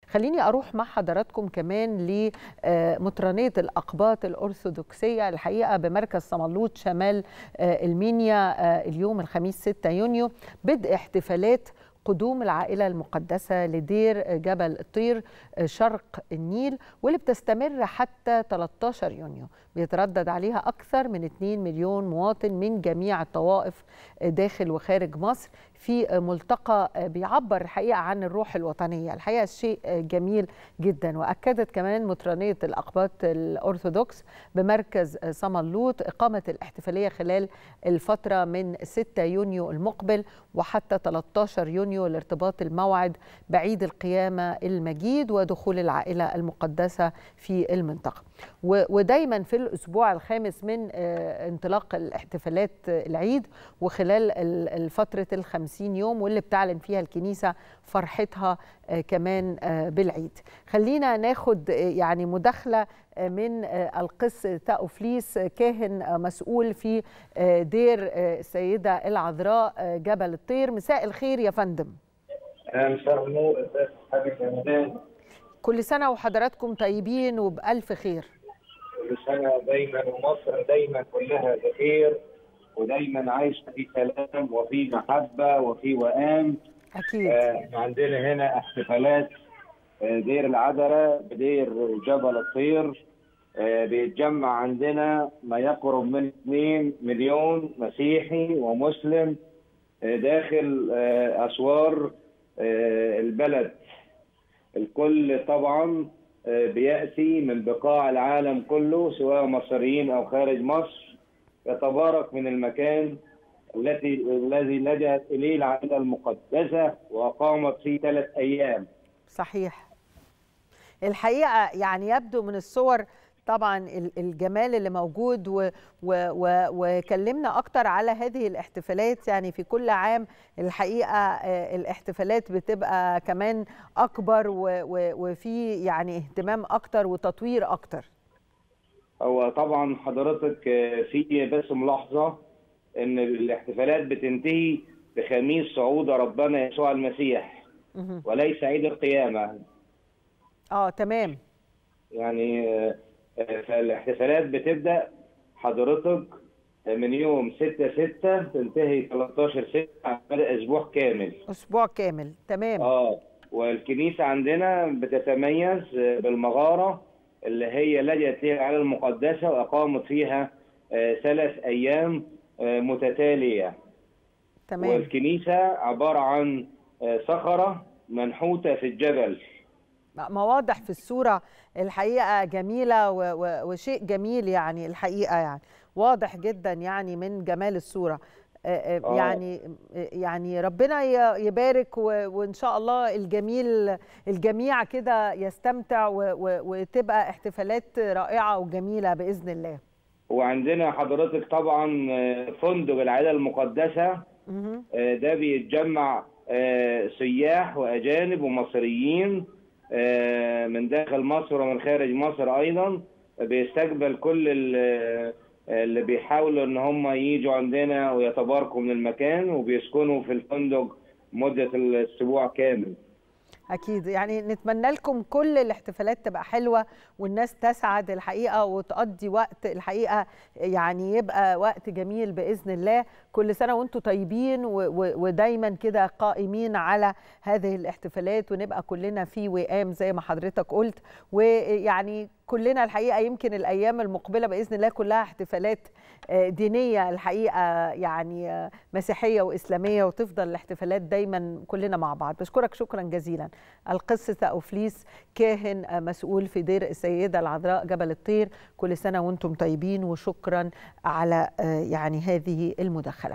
خليني أروح مع حضراتكم كمان لمطرانية الأقباط الأرثوذكسية الحقيقة بمركز صملوط شمال المنيا اليوم الخميس 6 يونيو بدء احتفالات قدوم العائلة المقدسة لدير جبل الطير شرق النيل واللي بتستمر حتى 13 يونيو بيتردد عليها أكثر من 2 مليون مواطن من جميع الطوائف داخل وخارج مصر في ملتقى بيعبر الحقيقة عن الروح الوطنية الحقيقة شيء جميل جدا وأكدت كمان مطرانية الأقباط الأرثوذكس بمركز صملوط إقامة الاحتفالية خلال الفترة من 6 يونيو المقبل وحتى 13 يونيو لارتباط الموعد بعيد القيامة المجيد ودخول العائلة المقدسة في المنطقة ودايما في الأسبوع الخامس من انطلاق الاحتفالات العيد وخلال فترة الخمسين يوم واللي بتعلن فيها الكنيسة فرحتها كمان بالعيد خلينا ناخد يعني مداخلة من القس تأوفليس كاهن مسؤول في دير السيدة العذراء جبل الطير مساء الخير يا فندم مساء النور كل سنة وحضراتكم طيبين وبألف خير كل سنة دايما ومصر دايما كلها بخير ودايما عايشة في سلام وفي محبة وفي وئام أكيد آه عندنا هنا احتفالات آه دير العذراء بدير جبل الطير آه بيتجمع عندنا ما يقرب من 2 مليون مسيحي ومسلم آه داخل آه أسوار آه البلد الكل طبعا بيأتي من بقاع العالم كله سواء مصريين أو خارج مصر يتبارك من المكان التي الذي لجأت إليه العائلة المقدسة وأقامت فيه ثلاث أيام صحيح الحقيقة يعني يبدو من الصور طبعا الجمال اللي موجود و و و وكلمنا اكتر على هذه الاحتفالات يعني في كل عام الحقيقه الاحتفالات بتبقى كمان اكبر و و وفي يعني اهتمام اكتر وتطوير اكتر هو طبعا حضرتك في بس ملاحظه ان الاحتفالات بتنتهي بخميس صعود ربنا يسوع المسيح وليس عيد القيامه اه تمام يعني فالاحتفالات بتبدا حضرتك من يوم 6 6 تنتهي 13 6 على مدى اسبوع كامل اسبوع كامل تمام اه والكنيسه عندنا بتتميز بالمغاره اللي هي لجأت ليها العائله المقدسه واقامت فيها ثلاث ايام متتاليه تمام والكنيسه عباره عن صخره منحوته في الجبل ما واضح في الصورة الحقيقة جميلة وشيء جميل يعني الحقيقة يعني واضح جدا يعني من جمال الصورة يعني يعني ربنا يبارك وان شاء الله الجميل الجميع كده يستمتع وتبقى احتفالات رائعه وجميله باذن الله. وعندنا حضرتك طبعا فندق العائله المقدسه ده بيتجمع سياح واجانب ومصريين من داخل مصر ومن خارج مصر ايضا بيستقبل كل اللي بيحاولوا ان هم يجوا عندنا ويتباركوا من المكان وبيسكنوا في الفندق مده الاسبوع كامل اكيد يعني نتمنى لكم كل الاحتفالات تبقى حلوه والناس تسعد الحقيقه وتقضي وقت الحقيقه يعني يبقى وقت جميل باذن الله كل سنه وانتم طيبين ودايما كده قائمين على هذه الاحتفالات ونبقى كلنا في وئام زي ما حضرتك قلت ويعني كلنا الحقيقه يمكن الايام المقبله باذن الله كلها احتفالات دينيه الحقيقه يعني مسيحيه واسلاميه وتفضل الاحتفالات دايما كلنا مع بعض بشكرك شكرا جزيلا القس تأوفليس كاهن مسؤول في دير السيده العذراء جبل الطير كل سنه وانتم طيبين وشكرا على يعني هذه المداخله